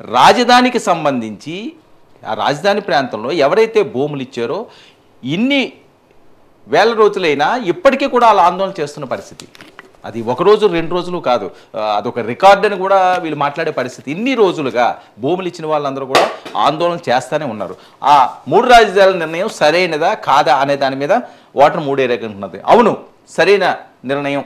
రాజధానికి సంబంధించి ఆ రాజధాని ప్రాంతంలో ఎవరైతే భూములు ఇచ్చారో ఇన్ని వేల రోజులైనా ఇప్పటికీ కూడా వాళ్ళు ఆందోళన చేస్తున్న పరిస్థితి అది ఒక రోజు రెండు రోజులు కాదు ఆ, అదొక రికార్డ్ అని కూడా వీళ్ళు మాట్లాడే పరిస్థితి ఇన్ని రోజులుగా భూములు ఇచ్చిన వాళ్ళందరూ కూడా ఆందోళన చేస్తూనే ఉన్నారు ఆ మూడు రాజధానుల నిర్ణయం సరైనదా కాదా అనే దాని మీద ఓటర్ మూడే రకంటున్నది అవును సరైన నిర్ణయం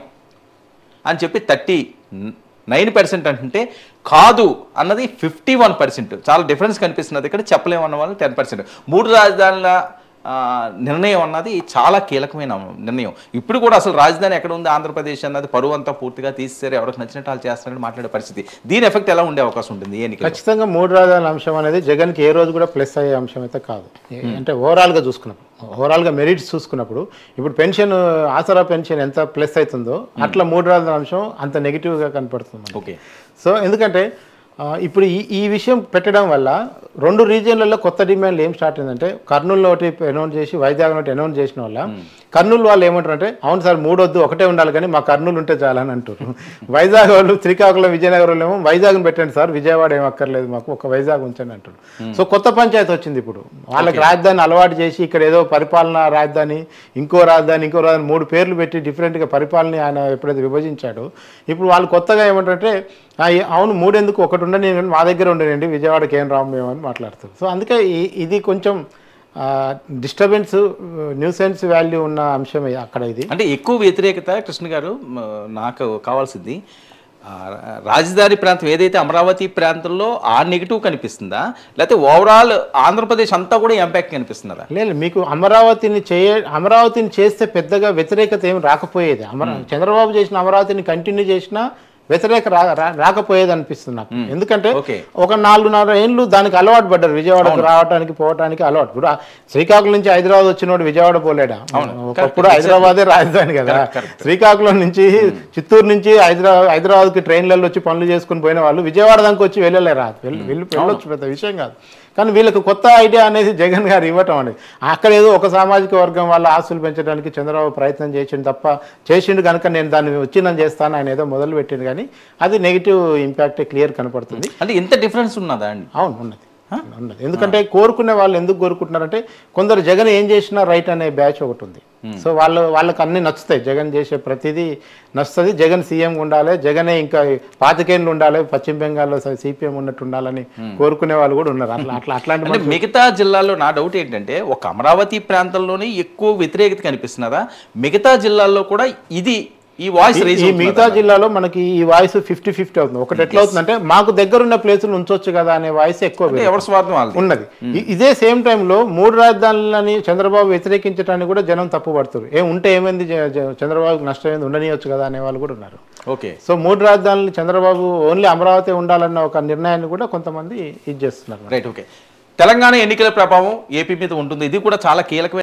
అని చెప్పి థర్టీ నైన్ పర్సెంట్ అంటే కాదు అన్నది ఫిఫ్టీ వన్ పర్సెంట్ చాలా డిఫరెన్స్ కనిపిస్తున్నది ఇక్కడ చెప్పలేము అన్న వాళ్ళు టెన్ పర్సెంట్ మూడు రాజధానుల ఆ, నిర్ణయం అన్నది చాలా కీలకమైన నిర్ణయం ఇప్పుడు కూడా అసలు రాజధాని ఎక్కడ ఉంది ఆంధ్రప్రదేశ్ అన్నది పరువు అంతా పూర్తిగా తీసేసారు ఎవరికి నచ్చినట్టు వాళ్ళు చేస్తారని మాట్లాడే పరిస్థితి దీని ఎఫెక్ట్ ఎలా ఉండే అవకాశం ఉంటుంది ఈ ఎన్నికల్లో ఖచ్చితంగా మూడు రాజధానుల అంశం అనేది జగన్కి ఏ రోజు కూడా ప్లస్ అయ్యే అంశం అయితే కాదు ఏ- అంటే ఓవరాల్గా చూసుకున్నప్పుడు ఓవరాల్గా మెరిట్స్ చూసుకున్నప్పుడు ఇప్పుడు పెన్షన్ ఆసరా పెన్షన్ ఎంత ప్లస్ అవుతుందో అట్లా మూడు రాజధానుల అంశం అంత నెగిటివ్గా కనపడుతుంది మనకి. ఓకే సో ఎందుకంటే ఆ, ఇప్పుడు ఈ ఈ విషయం పెట్టడం వల్ల రెండు రీజియన్లలో కొత్త డిమాండ్లు ఏం స్టార్ట్ అయిందంటే కర్నూలు ఒకటి అనౌన్స్ చేసి వైజాగ్ ఒకటి అనౌన్స్ చేసిన వల్ల కర్నూలు వాళ్ళు ఏమంటారంటే అవును సార్ మూడు వద్దు ఒకటే ఉండాలి కానీ మా కర్నూలు ఉంటే చాలా అని అంటారు వైజాగ్ వాళ్ళు శ్రీకాకుళం విజయనగరం వాళ్ళు ఏమో వైజాగ్ని పెట్టండి సార్ విజయవాడ ఏం అక్కర్లేదు మాకు ఒక వైజాగ్ ఉంచండి అంటారు సో కొత్త పంచాయతీ వచ్చింది ఇప్పుడు వాళ్ళకి రాజధాని అలవాటు చేసి ఇక్కడ ఏదో పరిపాలన రాజధాని ఇంకో రాజధాని ఇంకో రాజధాని మూడు పేర్లు పెట్టి డిఫరెంట్గా పరిపాలన ఆయన ఎప్పుడైతే విభజించాడో ఇప్పుడు వాళ్ళు కొత్తగా ఏమంటారంటే "ఆ, ఏ- అవును మూడెందుకు ఒకటి ఉండని మా దగ్గర ఉండనండి విజయవాడకి ఏం రాము మేము అని మాట్లాడతారు సో అందుకే ఈ- ఇది కొంచెం డిస్టర్బెన్స్ న్యూసెన్స్ వాల్యూ ఉన్న అంశమే అక్కడ ఇది అంటే ఎక్కువ వ్యతిరేకత కృష్ణ గారు మ, నాకు కావాల్సింది ఆ, రాజధాని ప్రాంతం ఏదైతే అమరావతి ప్రాంతంలో ఆ నెగిటివ్ కనిపిస్తుందా లేకపోతే ఓవరాల్ ఆంధ్రప్రదేశ్ అంతా కూడా ఇంపాక్ట్ కనిపిస్తున్నారా లేదు మీకు అమరావతిని చేయ అమరావతిని చేస్తే పెద్దగా వ్యతిరేకత ఏం రాకపోయేది అమరా చంద్రబాబు చేసిన అమరావతిని కంటిన్యూ చేసినా వ్యతిరేక రా రా- రాకపోయేది అనిపిస్తుంది నాకు ఎందుకంటే ఓకే. ఒక నాలుగున్నర ఏళ్ళు దానికి అలవాటు పడ్డారు విజయవాడకు రావడానికి పోవడానికి అలవాటు ఇప్పుడు ఆ శ్రీకాకుళం నుంచి హైదరాబాద్ వచ్చినోడు విజయవాడ పోలేడా ఒకప్పుడు హైదరాబాదే రాజధాని కదా శ్రీకాకుళం నుంచి చిత్తూరు నుంచి హైదరాబాద్ హైదరాబాద్కి ట్రైన్లలో వచ్చి పనులు చేసుకుని పోయిన వాళ్ళు విజయవాడ దాకా వచ్చి వెళ్ళలేరా వెళ్ళి వెళ్ళి వెళ్ళొచ్చు పెద్ద విషయం కాదు కానీ వీళ్ళకి కొత్త ఐడియా అనేది జగన్ గారు ఇవ్వటం అనేది అక్కడ ఏదో ఒక సామాజిక వర్గం వాళ్ళ ఆస్తులు పెంచడానికి చంద్రబాబు ప్రయత్నం చేసిండు తప్ప చేసిండు కనుక నేను దాన్ని వచ్చిందని చేస్తాను ఆయన ఏదో మొదలు పెట్టిండు కానీ అది నెగిటివ్ ఇంపాక్ట్ క్లియర్ కనపడుతుంది అంటే ఇంత డిఫరెన్స్ ఉన్నదా అండి అవును ఉన్నది ఉన్నది ఎందుకంటే కోరుకునే వాళ్ళు ఎందుకు కోరుకుంటున్నారంటే కొందరు జగన్ ఏం చేసినా రైట్ అనే బ్యాచ్ ఒకటి ఉంది సో వాళ్ళు వాళ్ళకి అన్ని నచ్చుతాయి జగన్ చేసే ప్రతిదీ నచ్చుతుంది జగన్ సీఎం ఉండాలి జగనే ఇంకా పాతికేళ్ళు ఉండాలి పశ్చిమ బెంగాల్లో సిపిఎం ఉన్నట్టు ఉండాలని కోరుకునే వాళ్ళు కూడా ఉన్నారు అట్లా అట్లా అట్లాంటి అంటే మిగతా జిల్లాల్లో నా డౌట్ ఏంటంటే ఒక అమరావతి ప్రాంతంలోనే ఎక్కువ వ్యతిరేకత కనిపిస్తున్నదా మిగతా జిల్లాల్లో కూడా ఇది ఈ వాయిస్ రైజ్ ఈ మిగతా జిల్లాలో మనకి ఈ వాయిస్ ఫిఫ్టీ ఫిఫ్టీ అవుతుంది ఒకటి ఎట్లా అవుతుందంటే మాకు దగ్గరున్న ప్లేసులు ఉంచొచ్చు కదా అనే వాయిస్ ఎక్కువ పెరుగుతుంది. ఎవరి స్వార్థం వాళ్ళది ఉన్నది ఇ- ఇదే సేమ్ టైంలో మూడు రాజధానులని చంద్రబాబు వ్యతిరేకించడానికి కూడా జనం తప్పు పడుతారు ఏం ఉంటే ఏమైంది జ- జ- చంద్రబాబుకి నష్టం ఏంది ఉండనియొచ్చు కదా అనే వాళ్ళు కూడా ఉన్నారు ఓకే సో మూడు రాజధానులు చంద్రబాబు ఓన్లీ అమరావతి ఉండాలన్న ఒక నిర్ణయాన్ని కూడా కొంతమంది ఇది చేస్తున్నారు రైట్ ఓకే తెలంగాణ ఎన్నికల ప్రభావం ఏపీ మీద ఉంటుంది ఇది కూడా చాలా కీలకమైన